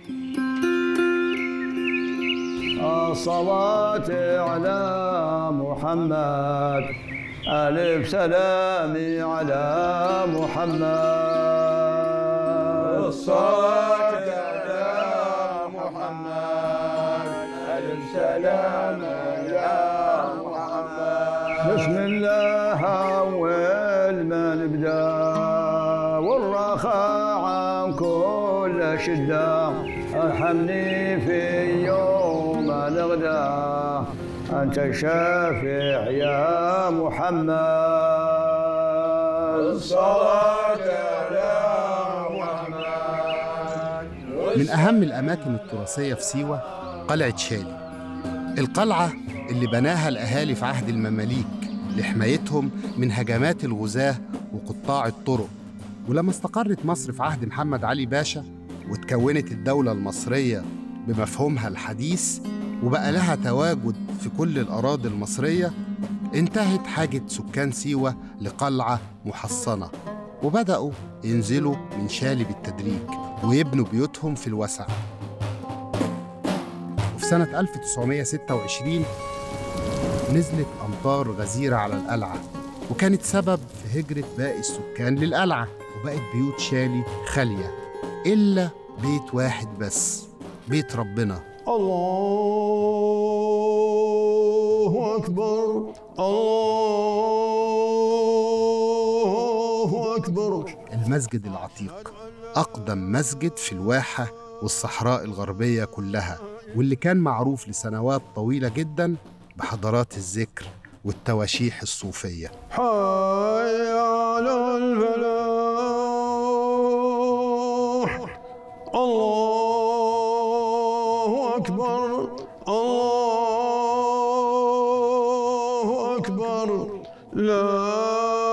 الصلاة على محمد ألف سلامي على محمد الصلاة على محمد ألف سلام يا محمد بسم الله أول ما نبدأ والرخاء عن كل شدة ارحمني في يوم الغداء أنت الشافع يا محمد الصلاة على محمد من أهم الأماكن التراثية في سيوة قلعة شالي القلعة اللي بناها الأهالي في عهد المماليك لحمايتهم من هجمات الغزاة وقطاع الطرق ولما استقرت مصر في عهد محمد علي باشا وتكونت الدولة المصرية بمفهومها الحديث وبقى لها تواجد في كل الأراضي المصرية انتهت حاجة سكان سيوة لقلعة محصنة وبدأوا ينزلوا من شالي بالتدريج ويبنوا بيوتهم في الوسع وفي سنة 1926 نزلت أمطار غزيرة على القلعة وكانت سبب في هجرة باقي السكان للقلعة وبقت بيوت شالي خالية إلا بيت واحد بس بيت ربنا الله أكبر الله أكبر المسجد العتيق أقدم مسجد في الواحة والصحراء الغربية كلها واللي كان معروف لسنوات طويلة جدا بحضارات الذكر والتواشيح الصوفية حي على الفلاح الله أكبر الله أكبر لا